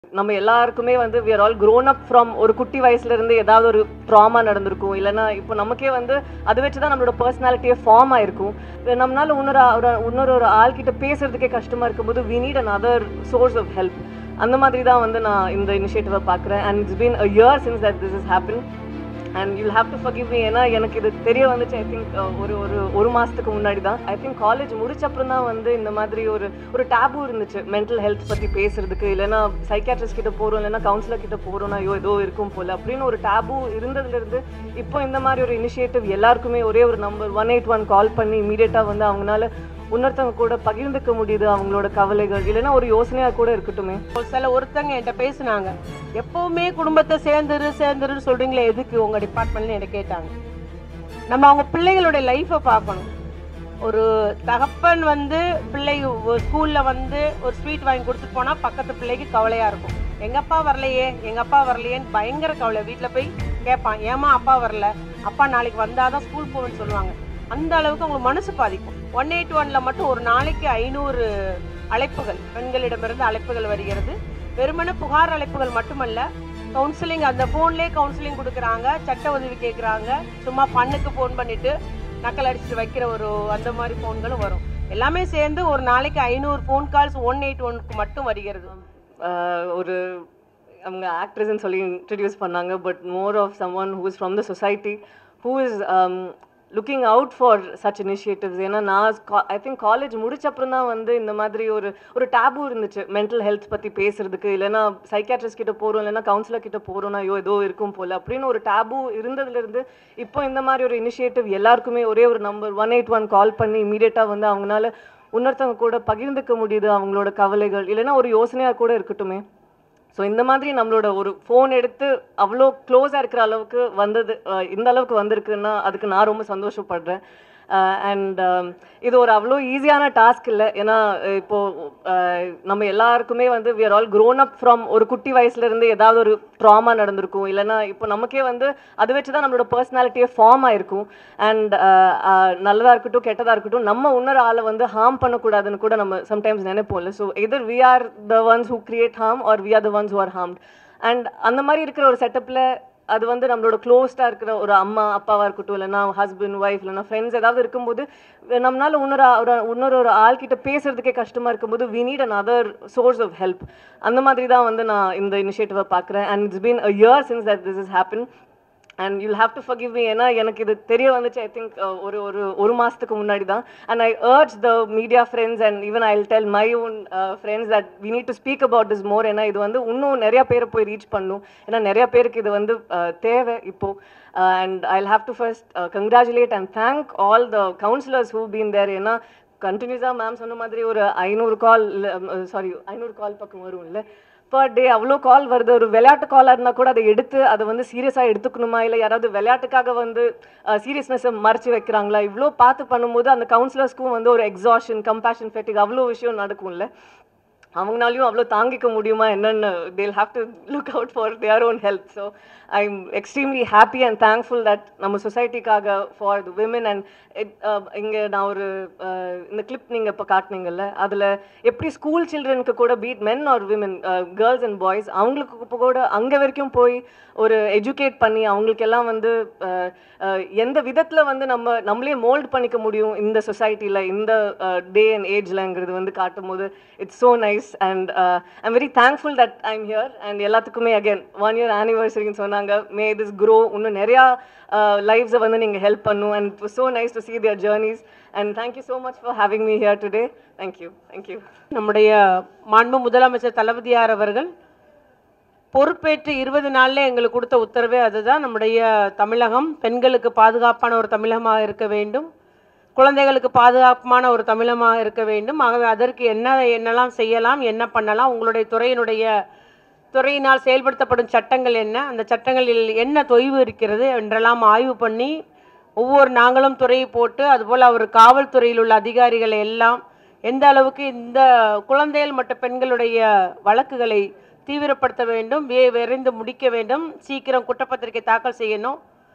நம்ம எல்லாருக்குமே வந்து we are all grown up from ஒரு குட்டி வயசுல இருந்து ஏதாவது ஒரு ட்ராமா நடந்திருக்கும் இல்லைன்னா இப்போ நமக்கே வந்து அதை வச்சு தான் நம்மளோட பர்சனாலிட்டியே ஃபார்ம் ஆயிருக்கும் நம்மளால இன்னொரு ஒரு இன்னொரு ஒரு ஆள்கிட்ட பேசுறதுக்கே கஷ்டமா இருக்கும்போது we need another source of help அந்த மாதிரி தான் வந்து நான் இந்த இனிஷியேட்டிவை பார்க்குறேன் and it's been a year since that this is happen and you'll have to forgive me ஏன்னா எனக்கு இது தெரிய வந்துச்சு ஐ திங்க் ஒரு ஒரு ஒரு மாதத்துக்கு முன்னாடி தான் ஐ திங்க் காலேஜ் முடிச்ச அப்புறம் தான் வந்து இந்த மாதிரி ஒரு ஒரு டேபு இருந்துச்சு மென்டல் ஹெல்த் பற்றி பேசுறதுக்கு இல்லைன்னா சைக்காட்ரிஸ்ட் கிட்ட போகிறோம் இல்லைன்னா கவுன்சிலர் கிட்ட போகிறோம்னா ஐயோ ஏதோ இருக்கும் போல அப்படின்னு ஒரு டேபு இருந்ததுலேருந்து இப்போ இந்த மாதிரி ஒரு இனிஷியேட்டிவ் எல்லாருக்குமே ஒரே ஒரு number one eight one call பண்ணி இமீடியட்டாக வந்து அவங்களால இன்னொருத்தவங்க கூட பகிர்ந்துக்க முடியுது அவங்களோட கவலைகள் இல்லைன்னா ஒரு யோசனையாக கூட இருக்கட்டுமே ஒரு சில ஒருத்தங்க என்கிட்ட பேசுனாங்க எப்பவுமே குடும்பத்தை சேர்ந்துரு சேர்ந்துருன்னு சொல்றீங்களே எதுக்கு உங்க டிபார்ட்மெண்ட்ல என்ன கேட்டாங்க நம்ம அவங்க பிள்ளைகளுடைய லைஃப்பை பார்க்கணும் ஒரு தகப்பன் வந்து பிள்ளை ஸ்கூல்ல வந்து ஒரு ஸ்வீட் வாங்கி கொடுத்துட்டு போனா பக்கத்து பிள்ளைக்கு கவலையா இருக்கும் எங்க அப்பா வரலையே எங்க அப்பா வரலையேன்னு பயங்கர கவலை வீட்ல போய் கேட்பான் ஏமா அப்பா வரல அப்பா நாளைக்கு வந்தாதான் ஸ்கூல் போவேன்னு சொல்லுவாங்க அந்த அளவுக்கு அவங்க மனசு பாதிக்கும் ஒன் எயிட் ஒன்ல மட்டும் ஒரு நாளைக்கு ஐநூறு அழைப்புகள் பெண்களிடமிருந்து அழைப்புகள் வருகிறது வெறுமனே புகார் அழைப்புகள் மட்டுமல்ல கவுன்சிலிங் அந்த ஃபோன்லேயே கவுன்சிலிங் கொடுக்குறாங்க சட்ட உதவி கேட்குறாங்க சும்மா பண்ணுக்கு ஃபோன் பண்ணிட்டு நக்கல் அடிச்சுட்டு வைக்கிற ஒரு அந்த மாதிரி ஃபோன்களும் வரும் எல்லாமே சேர்ந்து ஒரு நாளைக்கு ஐநூறு ஃபோன் கால்ஸ் ஒன் எயிட் ஒன்க்கு மட்டும் வருகிறது ஆஹ் ஒரு அவங்க ஆக்ட்ரஸ்ன்னு சொல்லி இன்ட்ரடியூஸ் பண்ணாங்க but more of some one who is from the society who is looking out for such இனிஷியேட்டிவ்ஸ் ஏன்னா நான் ஐ திங்க் காலேஜ் முடிச்ச அப்புறம் தான் வந்து இந்த மாதிரி ஒரு ஒரு டேபு இருந்துச்சு மென்டல் ஹெல்த் பற்றி பேசுறதுக்கு இல்லைன்னா சைக்காட்ரிஸ்ட் கிட்ட போகிறோம் இல்லைன்னா கவுன்சிலர் கிட்ட போகிறோம்னா ஐயோ ஏதோ இருக்கும் போல அப்படின்னு ஒரு டேபு இருந்ததுலேருந்து இப்போ இந்த மாதிரி ஒரு இனிஷியேட்டிவ் எல்லாருக்குமே ஒரே ஒரு number one eight one call பண்ணி இமீடியட்டாக வந்து அவங்களால இன்னொருத்தவங்க கூட பகிர்ந்துக்க முடியுது அவங்களோட கவலைகள் இல்லைன்னா ஒரு யோசனையாக கூட இருக்கட்டுமே ஸோ இந்த மாதிரி நம்மளோட ஒரு ஃபோன் எடுத்து அவ்வளோ க்ளோஸாக இருக்கிற அளவுக்கு வந்தது அஹ் இந்த அளவுக்கு வந்திருக்குன்னா அதுக்கு நான் ரொம்ப சந்தோஷப்படுறேன் அண்ட் இது ஒரு அவ்வளோ ஈஸியான டாஸ்க் இல்லை ஏன்னா அஹ் இப்போ அஹ் நம்ம எல்லாருக்குமே வந்து we are all grown up from ஒரு குட்டி வயசுல இருந்து ஏதாவது ஒரு ட்ராமா நடந்திருக்கும் இல்லைன்னா இப்போ நமக்கே வந்து அதை வச்சு தான் நம்மளோட பர்சனாலிட்டியே ஃபார்ம் ஆயிருக்கும் அண்ட் நல்லதாக இருக்கட்டும் கெட்டதாக இருக்கட்டும் நம்ம இன்னொரு ஆளை வந்து ஹார்ம் பண்ணக்கூடாதுன்னு கூட நம்ம சம்டைம்ஸ் நினைப்போம்ல so either we are the ones who create harm or we are the ones who are harmed and அந்த மாதிரி இருக்கிற ஒரு செட்டப்பில் அது வந்து நம்மளோட க்ளோஸ்டாக இருக்கிற ஒரு அம்மா அப்பாவாக இருக்கட்டும் இல்லைன்னா ஹஸ்பண்ட் ஒய்ஃப் இல்லைன்னா ஃப்ரெண்ட்ஸ் ஏதாவது இருக்கும்போது நம்மளால இன்னொரு ஆ- ஒரு இன்னொரு ஒரு ஆள்கிட்ட பேசுறதுக்கே கஷ்டமாக இருக்கும்போது we need another source of help அந்த மாதிரி தான் வந்து நான் இந்த இனிஷியேட்டிவை பார்க்குறேன் and it's been a year since that this is happen and you'll have to forgive me ஏன்னா எனக்கு இது தெரிய வந்துச்சு ஐ திங்க் ஒரு ஒரு ஒரு மாதத்துக்கு முன்னாடி தான் and I urge the media friends and even I tell my own friends that we need to speak about this more ஏன்னா இது வந்து இன்னும் நிறைய பேரை போய் ரீச் பண்ணும் ஏன்னா நிறைய பேருக்கு இது வந்து uh, தேவை இப்போ and I have to first congratulate and thank all the councillors who been there ஏன்னா கண்டினியூஸாக மேம் சொன்ன மாதிரி ஒரு ஐநூறு கால் சாரி ஐநூறு கால் பக்கம் வரும் இல்லை பர் டே அவ்வளோ கால் வருது ஒரு விளையாட்டு காலாக இருந்தால் கூட அதை எடுத்து அதை வந்து சீரியஸாக எடுத்துக்கணுமா இல்லை யாராவது விளையாட்டுக்காக வந்து சீரியஸ்னஸை மறைச்சு வைக்கிறாங்களா இவ்வளோ பார்த்து பண்ணும்போது அந்த கவுன்சிலர்ஸ்க்கும் வந்து ஒரு எக்ஸாஷன் கம்பேஷன் ஃபெட்டிக் அவ்வளோ விஷயம் நடக்கும்ல அவங்களாலையும் அவ்வளோ தாங்கிக்க முடியுமா என்னன்னு they'll have to look out for their own health so I am extremely happy and thankful that நம்ம சொசைட்டிக்காக ஃபார் த விமன் அண்ட் இங்கே நான் ஒரு uh, இந்த கிளிப் நீங்கள் இப்போ காட்டினீங்கல்ல அதில் எப்படி ஸ்கூல் சில்ட்ரனுக்கு கூட beat men or women girls and boys அவங்களுக்கு இப்போ கூட அங்கே வரைக்கும் போய் ஒரு எஜுகேட் பண்ணி அவங்களுக்கெல்லாம் வந்து uh, uh, எந்த விதத்தில் வந்து நம்ம நம்மளே மோல்ட் பண்ணிக்க முடியும் இந்த சொசைட்டியில் இந்த டே அண்ட் ஏஜ்லங்கிறது வந்து காட்டும் போது it's so nice and I'm very thankful that I'm here and எல்லாத்துக்குமே அகைன் ஒன் இயர் ஆனிவர்சரின்னு சொன்னாங்க மே திஸ் க்ரோ இன்னும் நிறையா லைஃப்ஸை வந்து நீங்கள் ஹெல்ப் பண்ணும் and it so nice to see their journeys and thank you so much for having me here today thank you thank you நம்முடைய மாண்பு முதலமைச்சர் தளபதியார் அவர்கள் பொறுப்பேற்று இருபது நாள்ல எங்களுக்கு கொடுத்த உத்தரவே அதுதான் நம்முடைய தமிழகம் பெண்களுக்கு பாதுகாப்பான ஒரு தமிழகமாக இருக்க வேண்டும் குழந்தைகளுக்கு பாதுகாப்பான ஒரு தமிழகமாக இருக்க வேண்டும் ஆகவே அதற்கு என்ன என்னெல்லாம் செய்யலாம் என்ன பண்ணலாம் உங்களுடைய துறையினுடைய துறையினால் செயல்படுத்தப்படும் சட்டங்கள் என்ன அந்த சட்டங்களில் என்ன தொய்வு இருக்கிறது என்றெல்லாம் ஆய்வு பண்ணி ஒவ்வொரு நாங்களும் துறையை போட்டு அதுபோல் அவர் காவல்துறையில் உள்ள அதிகாரிகளை எல்லாம் எந்த அளவுக்கு இந்த குழந்தைகள் மற்றும் பெண்களுடைய வழக்குகளை தீவிரப்படுத்த வேண்டும் வே- விரைந்து முடிக்க வேண்டும் சீக்கிரம் குற்றப்பத்திரிகை தாக்கல் செய்யணும்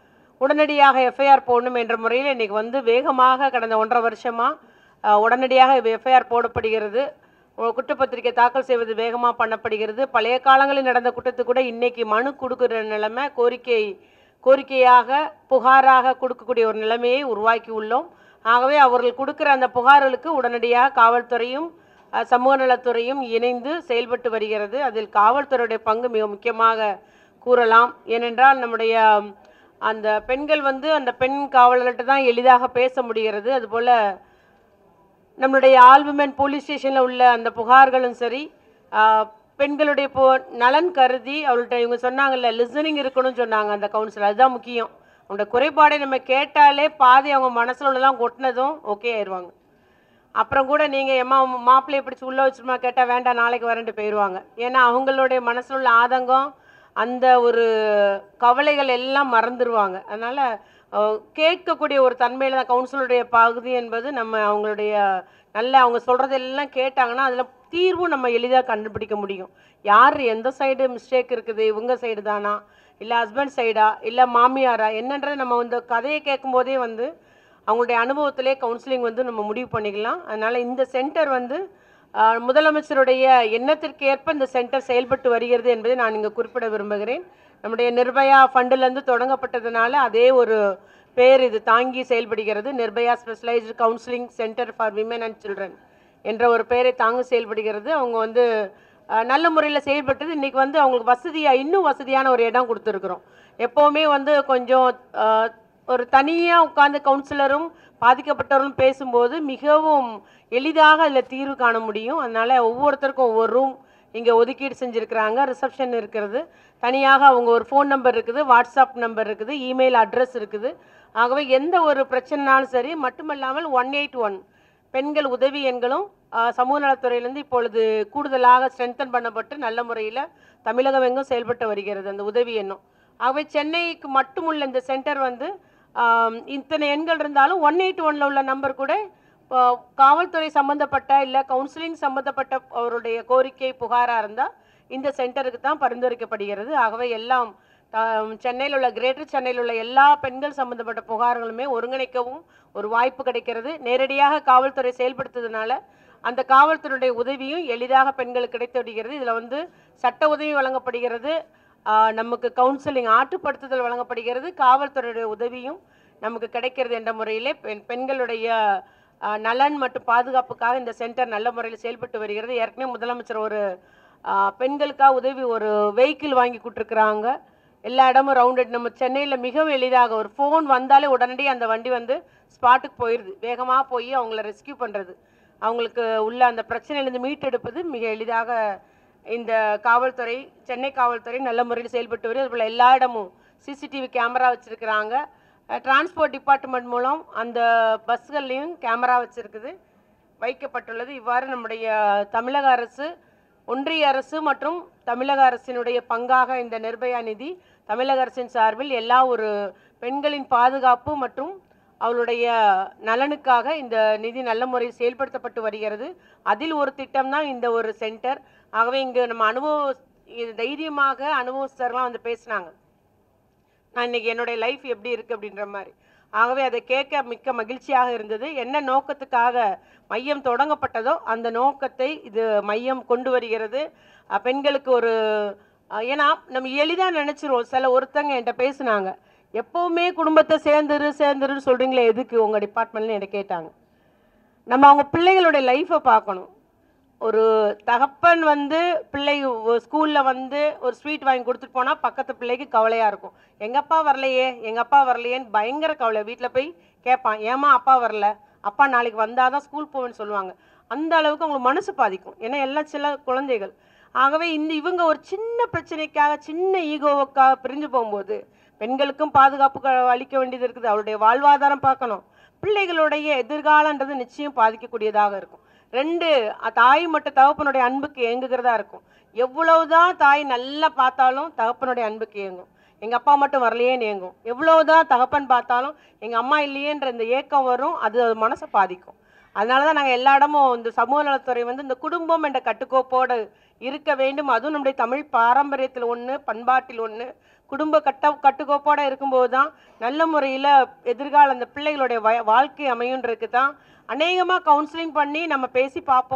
உடனடியாக எஃப்ஐஆர் போடணும் என்ற முறையில் இன்றைக்கி வந்து வேகமாக கடந்த ஒன்றரை வருஷமாக உடனடியாக எஃப்ஐஆர் போடப்படுகிறது ஒரு குற்றப்பத்திரிக்கை தாக்கல் செய்வது வேகமாக பண்ணப்படுகிறது பழைய காலங்களில் நடந்த குற்றத்துக்கு கூட இன்னைக்கு மனு கொடுக்குற நிலைமை கோரிக்கை கோரிக்கையாக புகாராக கொடுக்கக்கூடிய ஒரு நிலைமையை உருவாக்கி உள்ளோம் ஆகவே அவர்கள் கொடுக்குற அந்த புகார்களுக்கு உடனடியாக காவல்துறையும் அஹ், சமூக நலத்துறையும் இணைந்து செயல்பட்டு வருகிறது அதில் காவல்துறையுடைய பங்கு மிக முக்கியமாக கூறலாம் ஏனென்றால் நம்முடைய ம், அந்த பெண்கள் வந்து அந்த பெண் காவலர்கிட்ட தான் எளிதாக பேச முடிகிறது அதுபோல் நம்மளுடைய ஆல்புமென் போலீஸ் ஸ்டேஷனில் உள்ள அந்த புகார்களும் சரி ஆஹ், பெண்களுடைய போ நலன் கருதி அவள்கிட்ட இவங்க சொன்னாங்கல்ல லிசனிங் இருக்கணும்னு சொன்னாங்க அந்த கவுன்சிலர் அதுதான் முக்கியம் அவங்களோட குறைபாடை நம்ம கேட்டாலே பாதி அவங்க மனசுல உள்ளதெல்லாம் கொட்டினதும் ஓகே ஆயிடுவாங்க அப்புறம் கூட நீங்கள் எம்மா மாப்பிள்ளையை பிடிச்சி உள்ளே வச்சுருமா கேட்டால் வேண்டாம் நாளைக்கு வரேன்ட்டு போயிடுவாங்க ஏன்னா அவங்களுடைய மனசுல உள்ள ஆதங்கம் அந்த ஒரு கவலைகள் எல்லாம் மறந்துடுவாங்க அதனால் கேட்கக்கூடிய ஒரு தன்மையில் தான் கவுன்சிலருடைய பகுதி என்பது நம்ம அவங்களுடைய நல்ல அவங்க சொல்கிறதெல்லாம் கேட்டாங்கன்னா அதில் தீர்வும் நம்ம எளிதாக கண்டுபிடிக்க முடியும் யார் எந்த சைடு மிஸ்டேக் இருக்குது இவங்க சைடு தானா இல்லை ஹஸ்பண்ட் சைடா இல்லை மாமியாரா என்னன்றது நம்ம இந்த கதையை கேட்கும்போதே வந்து அவங்களுடைய அனுபவத்திலே கவுன்சிலிங் வந்து நம்ம முடிவு பண்ணிக்கலாம் அதனால் இந்த சென்டர் வந்து ஆஹ், முதலமைச்சருடைய எண்ணத்திற்கு ஏற்ப இந்த சென்டர் செயல்பட்டு வருகிறது என்பதை நான் இங்கே குறிப்பிட விரும்புகிறேன் நம்முடைய நிர்பயா ஃபண்டிலேருந்து தொடங்கப்பட்டதுனால அதே ஒரு பேர் இது தாங்கி செயல்படுகிறது Nirbhaya specialised counselling centre for women and children என்ற ஒரு பெயரை தாங்க செயல்படுகிறது அவங்க வந்து அஹ், நல்ல முறையில் செயல்பட்டது இன்றைக்கி வந்து அவங்களுக்கு வசதியாக இன்னும் வசதியான ஒரு இடம் கொடுத்துருக்குறோம் எப்போவுமே வந்து கொஞ்சம் அஹ், ஒரு தனியாக உட்கார்ந்து கவுன்சிலரும் பாதிக்கப்பட்டவர்களும் பேசும்போது மிகவும் எளிதாக அதில் தீர்வு காண முடியும் அதனால் ஒவ்வொருத்தருக்கும் ஒவ்வொரு ரூம் இங்கே ஒதுக்கீடு செஞ்சுருக்கிறாங்க ரிசப்ஷன் இருக்கிறது தனியாக அவங்க ஒரு ஃபோன் நம்பர் இருக்குது வாட்ஸ்அப் நம்பர் இருக்குது இமெயில் அட்ரஸ் இருக்குது ஆகவே எந்த ஒரு பிரச்சனைனாலும் சரி மட்டுமல்லாமல் ஒன் எயிட் ஒன் பெண்கள் உதவி எண்களும் ஆஹ், சமூக நலத்துறையிலேருந்து இப்பொழுது கூடுதலாக ஸ்ட்ரென்தன் பண்ணப்பட்டு நல்ல முறையில் தமிழகம் எங்கும் செயல்பட்டு வருகிறது அந்த உதவி எண்ணும் ஆகவே சென்னைக்கு மட்டுமுள்ள இந்த சென்டர் வந்து ஆம், இத்தனை எண்கள் இருந்தாலும் ஒன் எயிட் ஒனில் உள்ள நம்பர் கூட ஆ, காவல்துறை சம்மந்தப்பட்ட இல்லை கவுன்சிலிங் சம்மந்தப்பட்ட அவருடைய கோரிக்கை புகாராக இருந்தால் இந்த சென்டருக்கு தான் பரிந்துரைக்கப்படுகிறது ஆகவே எல்லாம் சென்னையில் உள்ள கிரேட்டர் சென்னையில் உள்ள எல்லா பெண்கள் சம்மந்தப்பட்ட புகார்களுமே ஒருங்கிணைக்கவும் ஒரு வாய்ப்பு கிடைக்கிறது நேரடியாக காவல்துறை செயல்படுத்துறதுனால அந்த காவல்துறையுடைய உதவியும் எளிதாக பெண்களுக்கு கிடைத்து விடுகிறது இதில் வந்து சட்ட உதவி வழங்கப்படுகிறது ஆஹ் நமக்கு கவுன்சிலிங் ஆற்றுப்படுத்துதல் வழங்கப்படுகிறது காவல்துறையுடைய உதவியும் நமக்கு கிடைக்கிறது என்ற முறையிலே பெண் பெண்களுடைய ஆஹ் நலன் மற்றும் பாதுகாப்புக்காக இந்த சென்டர் நல்ல முறையில் செயல்பட்டு வருகிறது ஏற்கனவே முதலமைச்சர் ஒரு ஆஹ் பெண்களுக்காக உதவி ஒரு வெஹிக்கிள் வாங்கி கொடுத்துருக்குறாங்க எல்லா இடமும் ரவுண்டட் நம்ம சென்னையில் மிகவும் எளிதாக ஒரு ஃபோன் வந்தாலே உடனடியாக அந்த வண்டி வந்து ஸ்பாட்டுக்கு போயிடுது வேகமாக போய் அவங்கள ரெஸ்க்யூ பண்ணுறது அவங்களுக்கு உள்ள அந்த பிரச்சனையிலேருந்து மீட்டெடுப்பது மிக எளிதாக இந்த காவல்துறை சென்னை காவல்துறை நல்ல முறையில் செயல்பட்டு வருது அதுபோல் எல்லா இடமும் சிசிடிவி கேமரா வச்சுருக்கிறாங்க டிரான்ஸ்போர்ட் டிபார்ட்மெண்ட் மூலம் அந்த பஸ்கள்லேயும் கேமரா வச்சுருக்குது வைக்கப்பட்டுள்ளது இவ்வாறு நம்முடைய தமிழக அரசு ஒன்றிய அரசு மற்றும் தமிழக அரசினுடைய பங்காக இந்த நிர்பயா நிதி தமிழக அரசின் சார்பில் எல்லா ஒரு பெண்களின் பாதுகாப்பு மற்றும் அவளுடைய நலனுக்காக இந்த நிதி நல்ல முறையில் செயல்படுத்தப்பட்டு வருகிறது அதில் ஒரு திட்டம் தான் இந்த ஒரு சென்டர் ஆகவே இங்கே நம்ம அனுபவ இது தைரியமாக அனுபவஸ்தர்லாம் வந்து பேசுனாங்க நான் இன்னைக்கு என்னுடைய லைஃப் எப்படி இருக்கு அப்படின்ற மாதிரி ஆகவே அதை கேட்க மிக்க மகிழ்ச்சியாக இருந்தது என்ன நோக்கத்துக்காக மையம் தொடங்கப்பட்டதோ அந்த நோக்கத்தை இது மையம் கொண்டு வருகிறது அஹ் பெண்களுக்கு ஒரு அஹ் ஏன்னா நம்ம எளிதாக நினச்சிருவோம் சில ஒருத்தங்க என்கிட்ட பேசுனாங்க எப்போவுமே குடும்பத்தை சேர்ந்துரு சேர்ந்துருன்னு சொல்கிறீங்களே எதுக்கு உங்கள் டிபார்ட்மெண்ட்னு என்கிட்ட கேட்டாங்க நம்ம அவங்க பிள்ளைகளுடைய லைஃப்பை பார்க்கணும் ஒரு தகப்பன் வந்து பிள்ளை ஸ்கூலில் வந்து ஒரு ஸ்வீட் வாங்கி கொடுத்துட்டு போனால் பக்கத்து பிள்ளைக்கு கவலையாக இருக்கும் எங்கள் அப்பா வரலையே எங்கள் அப்பா வரலையேன்னு பயங்கர கவலை வீட்டில் போய் கேட்பான் ஏமா அப்பா வரல அப்பா நாளைக்கு வந்தால் தான் ஸ்கூல் போவேன்னு சொல்லுவாங்க அந்த அளவுக்கு அவங்களுக்கு மனசு பாதிக்கும் ஏன்னா எல்லாம் சில குழந்தைகள் ஆகவே இந்த இவங்க ஒரு சின்ன பிரச்சனைக்காக சின்ன ஈகோவுக்காக பிரிஞ்சு போகும்போது பெண்களுக்கும் பாதுகாப்பு க- அளிக்க வேண்டியது இருக்குது அவருடைய வாழ்வாதாரம் பார்க்கணும் பிள்ளைகளுடைய எதிர்காலன்றது நிச்சயம் பாதிக்கக்கூடியதாக இருக்கும் ரெண்டு அ- தாய் மற்றும் தகப்பனுடைய அன்புக்கு ஏங்குகிறதா இருக்கும் எவ்வளவுதான் தாய் நல்லா பார்த்தாலும் தகப்பனுடைய அன்புக்கு ஏங்கும் எங்கள் அப்பா மட்டும் வரலையேன்னு ஏங்கும் எவ்வளவுதான் தகப்பன் பார்த்தாலும் எங்கள் அம்மா இல்லையேன்ற இந்த ஏக்கம் வரும் அது அது மனசை பாதிக்கும் அதனால தான் நாங்கள் எல்லா இடமும் இந்த சமூக நலத்துறை வந்து இந்த குடும்பம் என்ற கட்டுக்கோப்போடு இருக்க வேண்டும் அதுவும் நம்முடைய தமிழ் பாரம்பரியத்தில் ஒன்று பண்பாட்டில் ஒன்று குடும்ப கட்ட கட்டுக்கோப்போடு இருக்கும்போது தான் நல்ல முறையில் எதிர்கால அந்த பிள்ளைகளுடைய வய வாழ்க்கை அமையுன்றதுக்கு தான் அநேகமாக கவுன்சிலிங் பண்ணி நம்ம பேசி பார்ப்போம்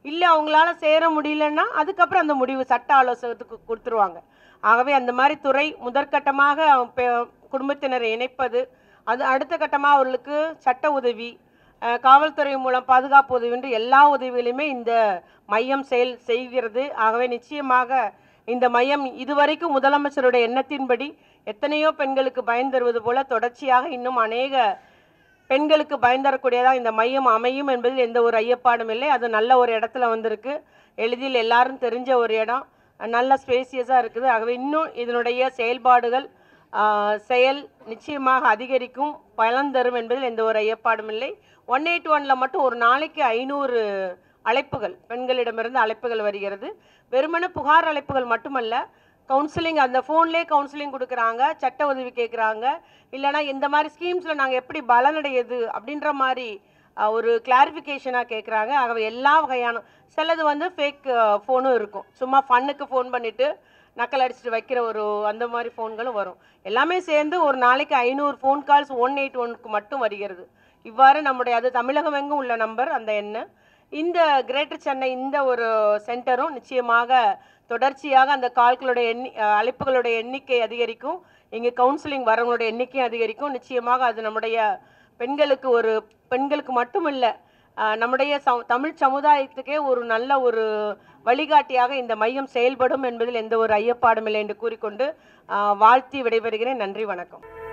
இல்லை அவங்களால சேர முடியலன்னா அதுக்கப்புறம் அந்த முடிவு சட்ட ஆலோசகத்துக்கு கொடுத்துருவாங்க ஆகவே அந்த மாதிரி துறை முதற்கட்டமாக பெ- குடும்பத்தினரை இணைப்பது அது அடுத்த கட்டமாக அவர்களுக்கு சட்ட உதவி அஹ், காவல்துறை மூலம் பாதுகாப்பு உதவி என்று எல்லா உதவிகளையுமே இந்த மையம் செயல் செய்கிறது ஆகவே நிச்சயமாக இந்த மையம் இதுவரைக்கும் முதலமைச்சருடைய எண்ணத்தின்படி எத்தனையோ பெண்களுக்கு பயன் தருவது போல தொடர்ச்சியாக இன்னும் அநேக பெண்களுக்கு பயன் தரக்கூடியதாக இந்த மையம் அமையும் என்பதில் எந்த ஒரு ஐயப்பாடும் இல்லை அது நல்ல ஒரு இடத்துல வந்திருக்கு எளிதில் எல்லாரும் தெரிஞ்ச ஒரு இடம் நல்ல ஸ்பேசியஸாக இருக்குது ஆகவே இன்னும் இதனுடைய செயல்பாடுகள் ஆஹ், செயல் நிச்சயமாக அதிகரிக்கும் பலன் தரும் என்பதில் எந்த ஒரு ஐயப்பாடும் இல்லை ஒன் எயிட் ஒனில் மட்டும் ஒரு நாளைக்கு ஐநூறு அழைப்புகள் பெண்களிடமிருந்து அழைப்புகள் வருகிறது வெறுமனே புகார் அழைப்புகள் மட்டுமல்ல கவுன்சிலிங் அந்த ஃபோன்லேயே கவுன்சிலிங் கொடுக்குறாங்க சட்ட உதவி கேட்குறாங்க இல்லைனா இந்த மாதிரி ஸ்கீம்ஸில் நாங்கள் எப்படி பலனடையுது அப்படின்ற மாதிரி அஹ், ஒரு கிளாரிஃபிகேஷனாக கேட்குறாங்க ஆகவே எல்லா வகையான சிலது வந்து ஃபேக் ஃபோனும் இருக்கும் சும்மா ஃபன்னுக்கு ஃபோன் பண்ணிவிட்டு நக்கல் அடிச்சுட்டு வைக்கிற ஒரு அந்த மாதிரி ஃபோன்களும் வரும் எல்லாமே சேர்ந்து ஒரு நாளைக்கு ஐநூறு ஃபோன் கால்ஸ் ஒன் எயிட் ஒனுக்கு மட்டும் வருகிறது இவ்வாறு நம்முடைய அது தமிழகம் எங்கும் உள்ள நம்பர் அந்த எண்ணு இந்த கிரேட்டர் சென்னை இந்த ஒரு சென்டரும் நிச்சயமாக தொடர்ச்சியாக அந்த கால்களுடைய எண்ணி அஹ் அழைப்புகளுடைய எண்ணிக்கை அதிகரிக்கும் இங்கே கவுன்சிலிங் வரவங்களுடைய எண்ணிக்கை அதிகரிக்கும் நிச்சயமாக அது நம்முடைய பெண்களுக்கு ஒரு பெண்களுக்கு மட்டும் இல்லை நம்முடைய சம- தமிழ் சமுதாயத்துக்கே ஒரு நல்ல ஒரு வழிகாட்டியாக இந்த மையம் செயல்படும் என்பதில் எந்த ஒரு ஐயப்பாடும் இல்லை என்று கூறிக்கொண்டு அஹ், வாழ்த்தி விடைபெறுகிறேன் நன்றி வணக்கம்